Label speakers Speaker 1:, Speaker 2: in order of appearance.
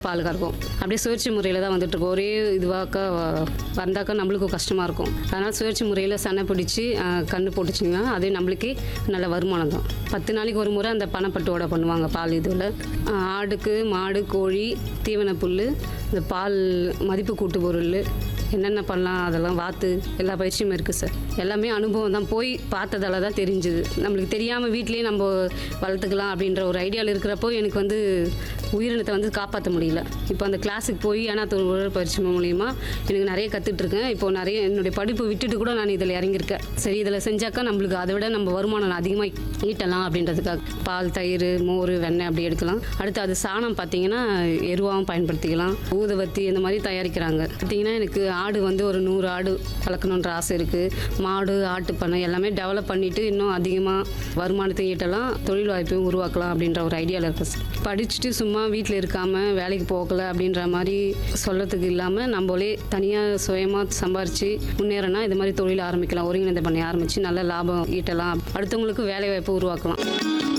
Speaker 1: பால் கறக்கும் அப்படியே சுழற்சி முறையில் தான் வந்துட்டு இருக்கோம் ஒரே இதுவாக்கா வ- வந்தாக்கா நம்மளுக்கும் கஷ்டமாக இருக்கும் அதனால் சுழற்சி முறையில் சனை பிடிச்சி கன்று போட்டுச்சிங்கன்னா அதே நம்மளுக்கே நல்ல வருமானம் தான் பத்து நாளைக்கு ஒரு முறை அந்த பனைப்பட்டோட பண்ணுவாங்க பால் இதில் ஆடுக்கு மாடு கோழி தீவன புல் இந்த பால் மதிப்பு கூட்டு பொருள் என்னென்ன பண்ணலாம் அதெல்லாம் வாத்து எல்லா பயிற்சியும் இருக்குது சார் எல்லாமே அனுபவம் தான் போய் பார்த்ததால தான் தெரிஞ்சுது நம்மளுக்கு தெரியாமல் வீட்லேயே நம்ம வளர்த்துக்கலாம் அப்படின்ற ஒரு ஐடியாவில் இருக்கிறப்போ எனக்கு வந்து உயிரினத்தை வந்து காப்பாற்ற முடியல இப்போ அந்த கிளாஸுக்கு போய் ஆனால் உடற்பயிற்சி மூலியமா எனக்கு நிறைய கற்றுட்டு இருக்கேன் இப்போ நிறைய என்னுடைய படிப்பு விட்டுட்டு கூட நான் இதில் இறங்கியிருக்கேன் சரி இதில் செஞ்சாக்கா நம்மளுக்கு அதை விட நம்ம வருமானம் அதிகமாக ஈட்டலாம் அப்படின்றதுக்காக பால் தயிர் மோர் வெண்ணெய் அப்படி எடுக்கலாம் அடுத்து அது சாணம் பார்த்தீங்கன்னா எருவாகவும் பயன்படுத்திக்கலாம் ஊதுவத்தி இந்த மாதிரி தயாரிக்கிறாங்க பார்த்தீங்கன்னா எனக்கு ஆடு வந்து ஒரு நூறு ஆடு வளர்க்கணுன்ற ஆசை இருக்குது மாடு ஆட்டு பண்ணை எல்லாமே டெவலப் பண்ணிவிட்டு இன்னும் அதிகமாக வருமானத்தை ஈட்டலாம் தொழில் வாய்ப்பையும் உருவாக்கலாம் அப்படின்ற ஒரு ஐடியாவில் இருக்கு சார் படிச்சுட்டு சும்மா வீட்டில் இருக்காமல் வேலைக்கு போகல அப்படின்ற மாதிரி சொல்லத்துக்கு இல்லாமல் நம்மளே தனியாக சுயமாக சம்பாரித்து முன்னேறனா இது மாதிரி தொழில் ஆரம்பிக்கலாம் ஒருங்கிணைந்த பண்ணி ஆரம்பித்து நல்ல லாபம் ஈட்டலாம் அடுத்தவங்களுக்கு வேலை வாய்ப்பு உருவாக்கலாம்